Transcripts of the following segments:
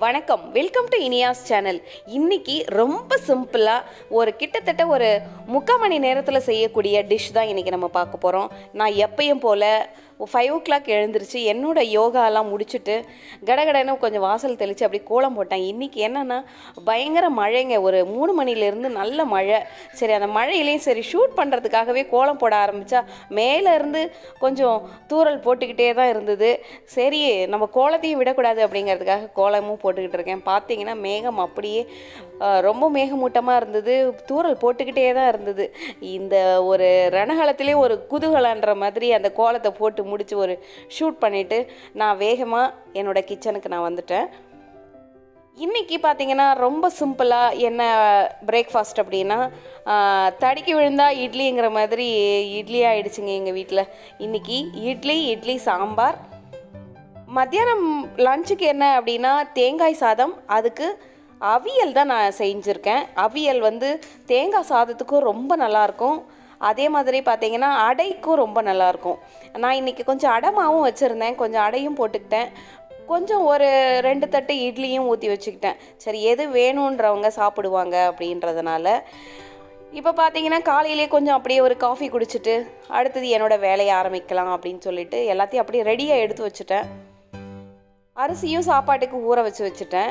வணக்கம் welcome to Iniya's channel இன்னைக்கு ரொம்ப சிம்பிளாக ஒரு கிட்டத்தட்ட ஒரு முக்கால் மணி நேரத்தில் செய்யக்கூடிய டிஷ் தான் இன்னைக்கு நம்ம பார்க்க போகிறோம் நான் எப்பயும் போல் ஃபைவ் ஓ கிளாக் எழுந்திருச்சு என்னோட யோகாலாம் முடிச்சுட்டு கடகடன்னு கொஞ்சம் வாசல் தெளித்து அப்படி கோலம் போட்டேன் இன்றைக்கி என்னென்னா பயங்கர மழைங்க ஒரு மூணு மணிலேருந்து நல்ல மழை சரி அந்த மழையிலையும் சரி ஷூட் பண்ணுறதுக்காகவே கோலம் போட ஆரம்பித்தா மேலேருந்து கொஞ்சம் தூறல் போட்டுக்கிட்டே தான் இருந்தது சரி நம்ம கோலத்தையும் விடக்கூடாது அப்படிங்கிறதுக்காக கோலமும் போட்டுக்கிட்டு இருக்கேன் பார்த்தீங்கன்னா மேகம் அப்படியே அஹ், ரொம்ப மேகமூட்டமாக இருந்தது தூறல் போட்டுக்கிட்டே தான் இருந்தது இந்த ஒரு ரணகலத்திலே ஒரு குதூகலன்ற மாதிரி அந்த கோலத்தை போட்டு முடிச்சு ஒரு ஷூட் பண்ணிவிட்டு நான் வேகமாக என்னோட கிச்சனுக்கு நான் வந்துட்டேன் இன்றைக்கி பார்த்தீங்கன்னா ரொம்ப சிம்பிளாக என்ன பிரேக்ஃபாஸ்ட் அப்படின்னா ஆஹ், தடுக்கி விழுந்தா இட்லிங்கிற மாதிரி இட்லி ஆயிடுச்சுங்க எங்கள் வீட்டில் இன்றைக்கி இட்லி இட்லி சாம்பார் மத்தியானம் லஞ்சுக்கு என்ன அப்படின்னா தேங்காய் சாதம் அதுக்கு அவியல் தான் நான் செஞ்சுருக்கேன் அவியல் வந்து தேங்காய் சாதத்துக்கும் ரொம்ப நல்லாயிருக்கும் அதே மாதிரி பார்த்தீங்கன்னா அடைக்கும் ரொம்ப நல்லாயிருக்கும் நான் இன்றைக்கி கொஞ்சம் அடமாவும் வச்சுருந்தேன் கொஞ்சம் அடையும் போட்டுக்கிட்டேன் கொஞ்சம் ஒரு ரெண்டு தட்டு இட்லியும் ஊற்றி வச்சுக்கிட்டேன் சரி எது வேணுன்றவங்க சாப்பிடுவாங்க அப்படின்றதுனால இப்போ பார்த்தீங்கன்னா காலையிலே கொஞ்சம் அப்படியே ஒரு காஃபி குடிச்சிட்டு அடுத்தது என்னோடய வேலையை ஆரம்பிக்கலாம் அப்படின்னு சொல்லிட்டு எல்லாத்தையும் அப்படியே ரெடியாக எடுத்து வச்சுட்டேன் அரிசியும் சாப்பாட்டுக்கு ஊற வச்சு வச்சுட்டேன்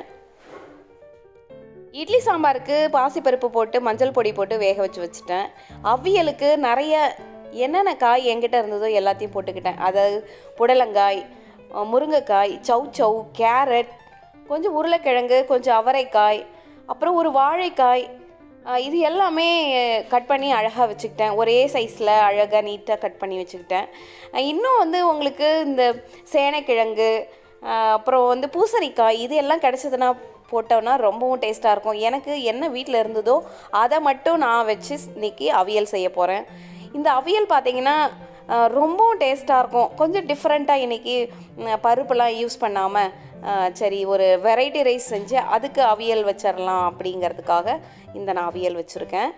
இட்லி சாம்பாருக்கு பாசிப்பருப்பு போட்டு மஞ்சள் பொடி போட்டு வேக வச்சு வச்சுட்டேன் அவியலுக்கு நிறைய என்னென்ன காய் என்கிட்ட இருந்ததோ எல்லாத்தையும் போட்டுக்கிட்டேன் அதாவது புடலங்காய் அஹ் முருங்கைக்காய் சௌ சௌ கேரட் கொஞ்சம் உருளைக்கிழங்கு கொஞ்சம் அவரைக்காய் அப்புறம் ஒரு வாழைக்காய் அஹ் இது எல்லாமே கட் பண்ணி அழகாக வச்சுக்கிட்டேன் ஒரே சைஸில் அழகாக நீட்டாக கட் பண்ணி வச்சுக்கிட்டேன் அஹ் இன்னும் வந்து உங்களுக்கு இந்த சேனைக்கிழங்கு அஹ் அப்புறம் வந்து பூசணிக்காய் இது எல்லாம் கிடச்சதுன்னா போட்டோன்னா ரொம்பவும் டேஸ்ட்டாக இருக்கும் எனக்கு என்ன வீட்டில் இருந்ததோ அதை மட்டும் நான் வச்சு இன்னைக்கு அவியல் செய்ய போகிறேன் இந்த அவியல் பார்த்தீங்கன்னா அஹ், ரொம்பவும் டேஸ்ட்டாக இருக்கும் கொஞ்சம் டிஃப்ரெண்ட்டாக இன்றைக்கி பருப்புலாம் யூஸ் பண்ணாமல் சரி ஒரு வெரைட்டி ரைஸ் செஞ்சு அதுக்கு அவியல் வச்சிடலாம் அப்படிங்கிறதுக்காக இந்த நான் அவியல் வச்சுருக்கேன்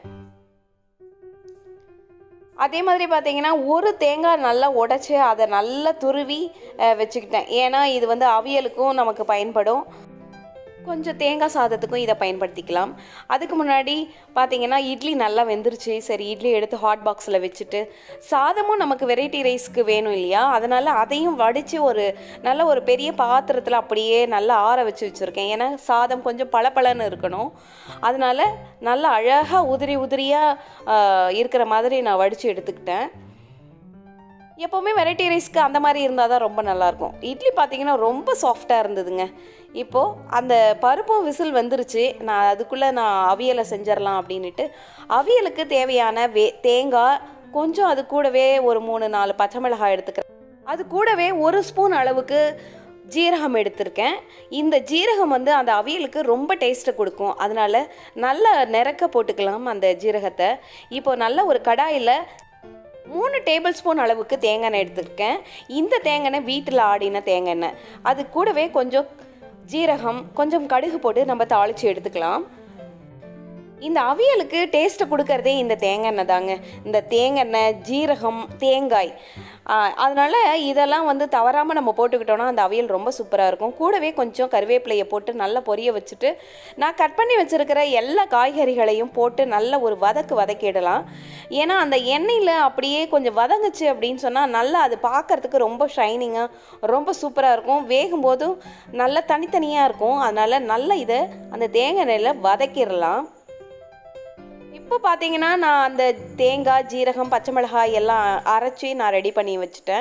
அதே மாதிரி பார்த்தீங்கன்னா ஒரு தேங்காய் நல்லா உடைச்சி அதை நல்லா துருவி அஹ், வச்சுக்கிட்டேன் ஏன்னா இது வந்து அவியலுக்கும் நமக்கு பயன்படும் கொஞ்சம் தேங்காய் சாதத்துக்கும் இதை பயன்படுத்திக்கலாம் அதுக்கு முன்னாடி பார்த்தீங்கன்னா இட்லி நல்லா வெந்துருச்சு சரி இட்லி எடுத்து ஹாட் பாக்ஸில் வச்சுட்டு சாதமும் நமக்கு வெரைட்டி ரைஸ்க்கு வேணும் இல்லையா அதனால் அதையும் வடித்து ஒரு நல்ல ஒரு பெரிய பாத்திரத்தில் அப்படியே நல்லா ஆற வச்சு வச்சுருக்கேன் ஏன்னா சாதம் கொஞ்சம் பளபளன்னு இருக்கணும் அதனால் நல்லா அழகாக உதிரி உதிரியாக இருக்கிற மாதிரி நான் வடித்து எடுத்துக்கிட்டேன் எப்போவுமே வெரைட்டி ரைஸ்க்கு அந்த மாதிரி இருந்தால் தான் ரொம்ப நல்லாயிருக்கும் இட்லி பார்த்தீங்கன்னா ரொம்ப சாஃப்டாக இருந்ததுங்க இப்போது அந்த பருப்பும் விசில் வந்துருச்சு நான் அதுக்குள்ளே நான் அவியலை செஞ்சிடலாம் அப்படின்ட்டு அவியலுக்கு தேவையான வே தேங்காய் கொஞ்சம் அது கூடவே ஒரு மூணு நாலு பச்சை மிளகாய் எடுத்துக்கிறேன் அது கூடவே ஒரு ஸ்பூன் அளவுக்கு ஜீரகம் எடுத்திருக்கேன் இந்த ஜீரகம் வந்து அந்த அவியலுக்கு ரொம்ப டேஸ்ட்டை கொடுக்கும் அதனால் நல்லா நிறக்க போட்டுக்கலாம் அந்த ஜீரகத்தை இப்போ நல்ல ஒரு கடாயில் மூணு டேபிள் ஸ்பூன் அளவுக்கு தேங்காய் எண்ணெய் எடுத்துருக்கேன் இந்த தேங்காய் எண்ணெய் வீட்டில் ஆடின தேங்காய் எண்ணெய் அது கூடவே கொஞ்சம் ஜீரகம் கொஞ்சம் கடுகு போட்டு நம்ம தாளித்து எடுத்துக்கலாம் இந்த அவியலுக்கு டேஸ்ட்டை கொடுக்கறதே இந்த தேங்காய் எண்ணெய் தாங்க இந்த தேங்காய் எண்ணெய் ஜீரகம் தேங்காய் அதனால் இதெல்லாம் வந்து தவறாமல் நம்ம போட்டுக்கிட்டோன்னா அந்த அவியல் ரொம்ப சூப்பராக இருக்கும் கூடவே கொஞ்சம் கருவேப்பிலையை போட்டு நல்லா பொரிய வச்சுட்டு நான் கட் பண்ணி வச்சுருக்கிற எல்லா காய்கறிகளையும் போட்டு நல்ல ஒரு வதக்கு வதக்கிடலாம் ஏன்னா அந்த எண்ணெயில் அப்படியே கொஞ்சம் வதங்குச்சு அப்படின்னு சொன்னால் நல்லா அது பார்க்கறதுக்கு ரொம்ப ஷைனிங்காக ரொம்ப சூப்பராக இருக்கும் வேகும்போதும் நல்லா தனித்தனியாக இருக்கும் அதனால் நல்லா இதை அந்த தேங்காய் எண்ணெயில் வதக்கிடலாம் இப்போ பார்த்தீங்கன்னா நான் அந்த தேங்காய் ஜீரகம் பச்சை மிளகாய் எல்லாம் அரைச்சி நான் ரெடி பண்ணி வச்சுட்டேன்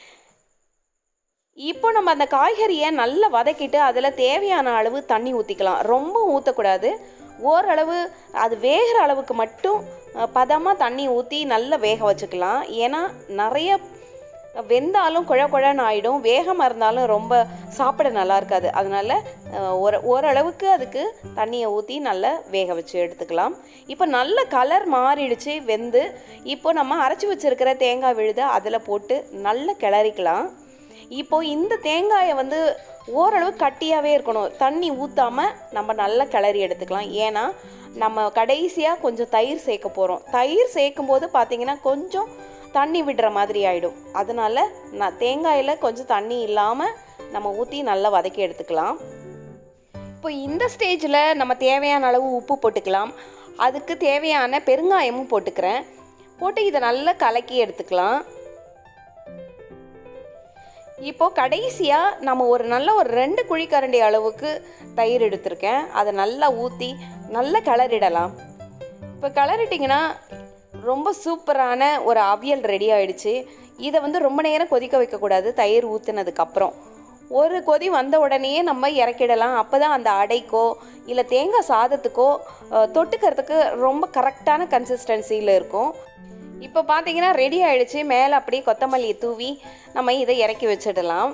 இப்போ நம்ம அந்த காய்கறியை நல்லா வதக்கிட்டு அதில் தேவையான அளவு தண்ணி ஊற்றிக்கலாம் ரொம்ப ஊற்றக்கூடாது ஓரளவு அது வேகிற அளவுக்கு மட்டும் பதமாக தண்ணி ஊற்றி நல்லா வேக வச்சுக்கலாம் ஏன்னா நிறைய வெந்தாலும் குழ குழன்னு ஆகிடும் வேகமாக இருந்தாலும் ரொம்ப சாப்பிட நல்லா இருக்காது அதனால் அஹ், ஒரு ஓரளவுக்கு அதுக்கு தண்ணியை ஊற்றி நல்லா வேக வச்சு எடுத்துக்கலாம் இப்போ நல்ல கலர் மாறிடுச்சு வெந்து இப்போ நம்ம அரைச்சி வச்சுருக்கிற தேங்காய் விழுதை அதில் போட்டு நல்லா கிளறிக்கலாம் இப்போ இந்த தேங்காயை வந்து ஓரளவு கட்டியாகவே இருக்கணும் தண்ணி ஊற்றாமல் நம்ம நல்லா கிளறி எடுத்துக்கலாம் ஏன்னா நம்ம கடைசியாக கொஞ்சம் தயிர் சேர்க்க போகிறோம் தயிர் சேர்க்கும் போது பார்த்தீங்கன்னா கொஞ்சம் தண்ணி விடுற மாதிரி ஆகிடும் அதனால நான் தேங்காயில் கொஞ்சம் தண்ணி இல்லாமல் நம்ம ஊற்றி நல்லா வதக்கி எடுத்துக்கலாம் இப்போ இந்த ஸ்டேஜில் நம்ம தேவையான அளவு உப்பு போட்டுக்கலாம் அதுக்கு தேவையான பெருங்காயமும் போட்டுக்கிறேன் போட்டு இதை நல்லா கலக்கி எடுத்துக்கலாம் இப்போ கடைசியாக நம்ம ஒரு நல்ல ஒரு ரெண்டு குழிக்கரண்டி அளவுக்கு தயிர் எடுத்திருக்கேன் அதை நல்லா ஊற்றி நல்லா கிளறிடலாம் இப்போ கிளறிட்டிங்கன்னா ரொம்ப சூப்பரான ஒரு அவியல் ரெடி ஆயிடுச்சு இதை வந்து ரொம்ப நேரம் கொதிக்க வைக்கக்கூடாது தயிர் ஊற்றுனதுக்கப்புறம் ஒரு கொதி வந்த உடனேயே நம்ம இறக்கிடலாம் அப்போ தான் அந்த அடைக்கோ இல்லை தேங்காய் சாதத்துக்கோ அஹ், தொட்டுக்கிறதுக்கு ரொம்ப கரெக்டான கன்சிஸ்டன்சியில் இருக்கும் இப்போ பார்த்தீங்கன்னா ரெடி ஆயிடுச்சு மேலே அப்படியே கொத்தமல்லியை தூவி நம்ம இதை இறக்கி வச்சிடலாம்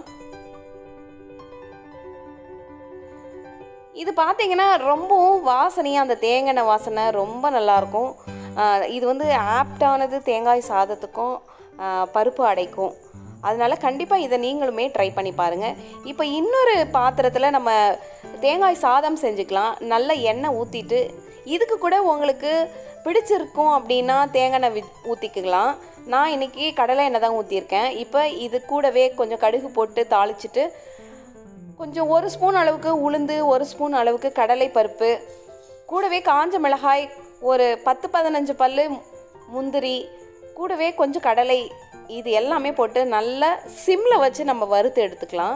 இது பார்த்தீங்கன்னா ரொம்பவும் வாசனையாக அந்த தேங்காய் வாசனை ரொம்ப நல்லாயிருக்கும் ஆஹ் இது வந்து ஆப்டானது தேங்காய் சாதத்துக்கும் ஆஹ் பருப்பு அடைக்கும் அதனால கண்டிப்பாக இதை நீங்களுமே ட்ரை பண்ணி பாருங்கள் இப்போ இன்னொரு பாத்திரத்தில் நம்ம தேங்காய் சாதம் செஞ்சுக்கலாம் நல்ல எண்ணெய் ஊற்றிட்டு இதுக்கு கூட உங்களுக்கு பிடிச்சிருக்கும் அப்படின்னா தேங்காய் எண்ணெய் வி- ஊற்றிக்கலாம் நான் இன்னைக்கு கடலை எண்ணெய் தான் ஊற்றிருக்கேன் இப்போ இது கூடவே கொஞ்சம் கடுகு போட்டு தாளிச்சிட்டு கொஞ்சம் ஒரு ஸ்பூன் அளவுக்கு உளுந்து ஒரு ஸ்பூன் அளவுக்கு கடலை பருப்பு கூடவே காஞ்ச மிளகாய் ஒரு பத்து பதினஞ்சு பல்லு முந்திரி கூடவே கொஞ்சம் கடலை இது எல்லாமே போட்டு நல்லா சிம்மில் வச்சு நம்ம வறுத்து எடுத்துக்கலாம்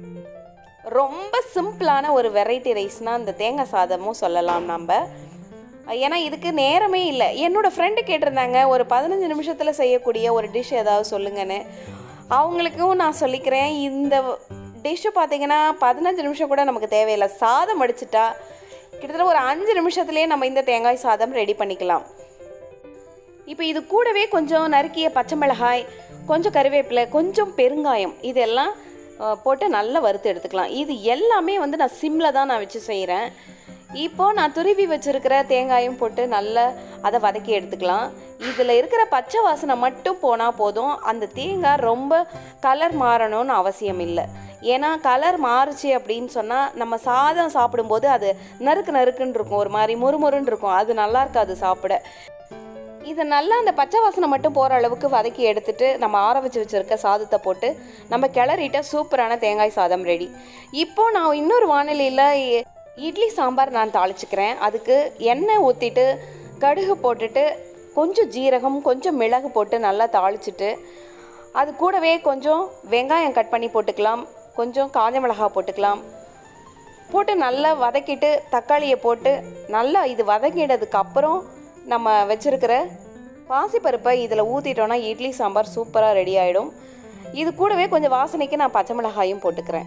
ரொம்ப சிம்பிளான ஒரு வெரைட்டி ரைஸ்னால் இந்த தேங்காய் சாதமும் சொல்லலாம் நம்ம ஏன்னா இதுக்கு நேரமே இல்லை என்னோட ஃப்ரெண்டு கேட்டிருந்தாங்க ஒரு பதினஞ்சு நிமிஷத்தில் செய்யக்கூடிய ஒரு டிஷ் ஏதாவது சொல்லுங்கன்னு அவங்களுக்கும் நான் சொல்லிக்கிறேன் இந்த டிஷ்ஷு பார்த்தீங்கன்னா பதினஞ்சு நிமிஷம் கூட நமக்கு தேவையில்லை சாதம் அடிச்சிட்டா கிட்டத்தட்ட ஒரு அஞ்சு நிமிஷத்துலேயே நம்ம இந்த தேங்காய் சாதம் ரெடி பண்ணிக்கலாம் இப்போ இது கூடவே கொஞ்சம் நறுக்கிய பச்சை மிளகாய் கொஞ்சம் கருவேப்பிலை கொஞ்சம் பெருங்காயம் இதெல்லாம் அஹ், போட்டு நல்லா வறுத்து எடுத்துக்கலாம் இது எல்லாமே வந்து நான் சிம்மில் தான் நான் வச்சு செய்கிறேன் இப்போ நான் துருவி வச்சிருக்கிற தேங்காயும் போட்டு நல்லா அதை வதக்கி எடுத்துக்கலாம் இதில் இருக்கிற பச்சை வாசனை மட்டும் போனால் போதும் அந்த தேங்காய் ரொம்ப கலர் மாறணும்னு அவசியம் இல்லை ஏன்னா கலர் மாறுச்சு அப்படின்னு சொன்னால் நம்ம சாதம் சாப்பிடும்போது அது நறுக்கு நறுக்குன்னு இருக்கும் ஒரு மாதிரி முறுமுறுன்னு இருக்கும் அது நல்லா இருக்காது சாப்பிட இதை நல்லா அந்த பச்சை வாசனை மட்டும் போகிற அளவுக்கு வதக்கி எடுத்துட்டு நம்ம ஆற வச்சு வச்சுருக்க சாதத்தை போட்டு நம்ம கிளறிட்ட சூப்பரான தேங்காய் சாதம் ரெடி இப்போ நான் இன்னொரு வானிலையில் இட்லி சாம்பார் நான் தாளிச்சுக்கிறேன் அதுக்கு எண்ணெய் ஊற்றிட்டு கடுகு போட்டுட்டு கொஞ்சம் ஜீரகம் கொஞ்சம் மிளகு போட்டு நல்லா தாளிச்சிட்டு அது கூடவே கொஞ்சம் வெங்காயம் கட் பண்ணி போட்டுக்கலாம் கொஞ்சம் காஞ்ச மிளகாய் போட்டுக்கலாம் போட்டு நல்லா வதக்கிட்டு தக்காளியை போட்டு நல்லா இது வதக்கினதுக்கு அப்புறம் நம்ம வச்சிருக்கிற பாசிப்பருப்பை இதில் ஊற்றிட்டோன்னா இட்லி சாம்பார் சூப்பராக ரெடி ஆகிடும் இது கூடவே கொஞ்சம் வாசனைக்கு நான் பச்சை மிளகாயும் போட்டுக்கிறேன்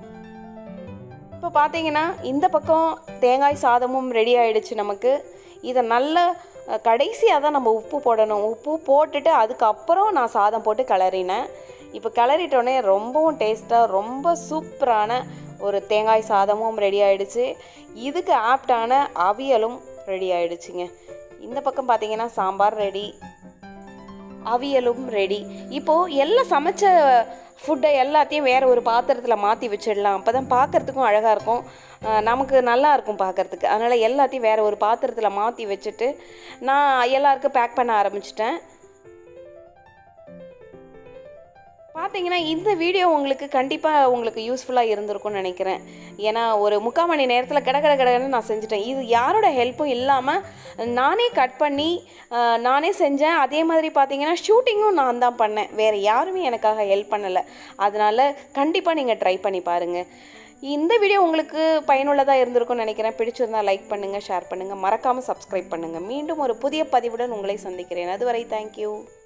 இப்போ பார்த்தீங்கன்னா இந்த பக்கம் தேங்காய் சாதமும் ரெடி ஆயிடுச்சு நமக்கு இதை நல்ல கடைசியாக தான் நம்ம உப்பு போடணும் உப்பு போட்டுட்டு அதுக்கப்புறம் நான் சாதம் போட்டு கிளறினேன் இப்போ கிளறிட்டோன்னே ரொம்பவும் டேஸ்ட்டாக ரொம்ப சூப்பரான ஒரு தேங்காய் சாதமும் ரெடி ஆயிடுச்சு இதுக்கு ஆப்டான அவியலும் ரெடி ஆயிடுச்சுங்க இந்த பக்கம் பார்த்தீங்கன்னா சாம்பார் ரெடி அவியலும் ரெடி இப்போது எல்லாம் சமைச்ச ஃபுட்டை எல்லாத்தையும் வேறு ஒரு பாத்திரத்தில் மாற்றி வச்சிடலாம் அப்போ தான் பார்க்குறதுக்கும் அழகாக இருக்கும் அஹ் நமக்கு நல்லா இருக்கும் பார்க்குறதுக்கு அதனால் எல்லாத்தையும் வேறு ஒரு பாத்திரத்தில் மாற்றி வச்சுட்டு நான் எல்லாருக்கும் பேக் பண்ண ஆரம்பிச்சிட்டேன் பார்த்தீங்கன்னா இந்த வீடியோ உங்களுக்கு கண்டிப்பாக உங்களுக்கு யூஸ்ஃபுல்லாக இருந்திருக்கும்னு நினைக்கிறேன் ஏன்னா ஒரு முக்கால் மணி நேரத்தில் கட கட கடன்னு நான் செஞ்சுட்டேன் இது யாரோட ஹெல்ப்பும் இல்லாமல் நானே கட் பண்ணி ஆஹ், நானே செஞ்சேன் அதே மாதிரி பார்த்தீங்கன்னா ஷூட்டிங்கும் நான் தான் பண்ணேன் வேறு யாருமே எனக்காக ஹெல்ப் பண்ணலை அதனால் கண்டிப்பாக நீங்கள் ட்ரை பண்ணி பாருங்கள் இந்த வீடியோ உங்களுக்கு பயனுள்ளதாக இருந்திருக்கும்னு நினைக்கிறேன் பிடிச்சிருந்தா லைக் பண்ணுங்கள் ஷேர் பண்ணுங்கள் மறக்காமல் சப்ஸ்கிரைப் பண்ணுங்கள் மீண்டும் ஒரு புதிய பதிவுடன் உங்களை சந்திக்கிறேன் அதுவரை தேங்க்யூ